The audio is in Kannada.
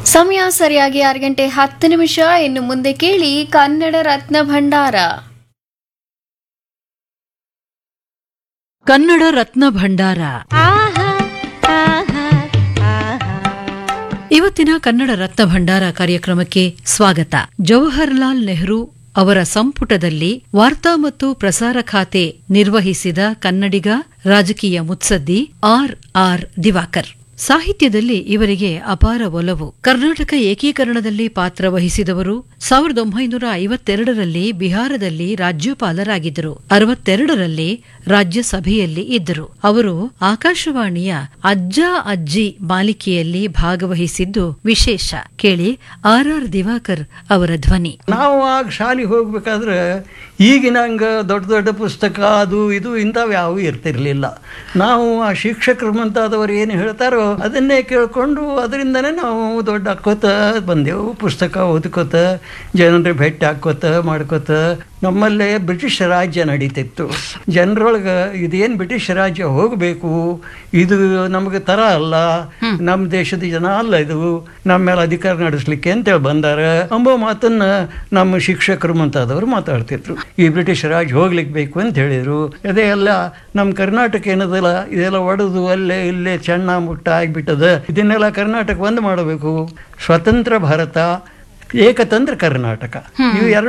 ಸಮಯ ಸರಿಯಾಗಿ ಆರು ಗಂಟೆ ಹತ್ತು ನಿಮಿಷ ಇನ್ನು ಮುಂದೆ ಕೇಳಿ ಕನ್ನಡ ರತ್ನ ಭಂಡಾರ ಕನ್ನಡ ರತ್ನ ಭಂಡಾರ ಇವತ್ತಿನ ಕನ್ನಡ ರತ್ನ ಭಂಡಾರ ಕಾರ್ಯಕ್ರಮಕ್ಕೆ ಸ್ವಾಗತ ಜವಾಹರ್ಲಾಲ್ ನೆಹರು ಅವರ ಸಂಪುಟದಲ್ಲಿ ವಾರ್ತಾ ಮತ್ತು ಪ್ರಸಾರ ಖಾತೆ ನಿರ್ವಹಿಸಿದ ಕನ್ನಡಿಗ ರಾಜಕೀಯ ಮುತ್ಸದ್ದಿ ಆರ್ ಆರ್ ದಿವಾಕರ್ ಸಾಹಿತ್ಯದಲ್ಲಿ ಇವರಿಗೆ ಅಪಾರ ಒಲವು ಕರ್ನಾಟಕ ಏಕೀಕರಣದಲ್ಲಿ ಪಾತ್ರ ವಹಿಸಿದವರು ಸಾವಿರದ ಒಂಬೈನೂರ ಐವತ್ತೆರಡರಲ್ಲಿ ಬಿಹಾರದಲ್ಲಿ ರಾಜ್ಯಪಾಲರಾಗಿದ್ದರು ಅರವತ್ತೆರಡರಲ್ಲಿ ರಾಜ್ಯಸಭೆಯಲ್ಲಿ ಇದ್ದರು ಅವರು ಆಕಾಶವಾಣಿಯ ಅಜ್ಜ ಅಜ್ಜಿ ಮಾಲಿಕೆಯಲ್ಲಿ ಭಾಗವಹಿಸಿದ್ದು ವಿಶೇಷ ಕೇಳಿ ಆರ್ ಆರ್ ದಿವಾಕರ್ ಅವರ ಧ್ವನಿ ನಾವು ಆಗ ಶಾಲೆಗೆ ಹೋಗ್ಬೇಕಾದ್ರೆ ಈಗಿನ ಹಂಗೆ ದೊಡ್ಡ ದೊಡ್ಡ ಪುಸ್ತಕ ಅದು ಇದು ಇಂಥವು ಯಾವೂ ಇರ್ತಿರ್ಲಿಲ್ಲ ನಾವು ಆ ಶಿಕ್ಷಕರು ಮುಂತಾದವರು ಏನು ಹೇಳ್ತಾರೋ ಅದನ್ನೇ ಕೇಳ್ಕೊಂಡು ಅದರಿಂದನೇ ನಾವು ದೊಡ್ಡ ಹಾಕೋತ ಬಂದೆವು ಪುಸ್ತಕ ಓದ್ಕೋತ ಜನರ ಭೇಟಿ ಹಾಕೋತ ಮಾಡ್ಕೋತ ನಮ್ಮಲ್ಲೇ ಬ್ರಿಟಿಷ್ ರಾಜ್ಯ ನಡೀತಿತ್ತು ಜನರೊಳಗೆ ಇದೇನು ಬ್ರಿಟಿಷ್ ರಾಜ್ಯ ಹೋಗಬೇಕು ಇದು ನಮಗೆ ತರ ಅಲ್ಲ ನಮ್ಮ ದೇಶದ ಜನ ಅಲ್ಲ ಇದು ನಮ್ಮ ಮೇಲೆ ಅಧಿಕಾರ ನಡೆಸಲಿಕ್ಕೆ ಅಂತೇಳಿ ಬಂದಾರ ಎಂಬ ಮಾತನ್ನ ನಮ್ಮ ಶಿಕ್ಷಕರು ಮುಂತಾದವರು ಮಾತಾಡ್ತಿದ್ರು ಈ ಬ್ರಿಟಿಷ್ ರಾಜ್ ಹೋಗ್ಲಿಕ್ಕೆ ಬೇಕು ಅಂತ ಹೇಳಿದ್ರು ಅದೇ ಎಲ್ಲ ನಮ್ಮ ಕರ್ನಾಟಕ ಏನದಲ್ಲ ಇದೆಲ್ಲ ಒಡೆದು ಅಲ್ಲೇ ಇಲ್ಲೇ ಚೆನ್ನ ಮುಟ್ಟ ಆಗಿಬಿಟ್ಟದ ಇದನ್ನೆಲ್ಲ ಕರ್ನಾಟಕ ಒಂದು ಮಾಡಬೇಕು ಸ್ವತಂತ್ರ ಭಾರತ ಏಕತಂತ್ರ ಕರ್ನಾಟಕ ಇವು ಎರಡು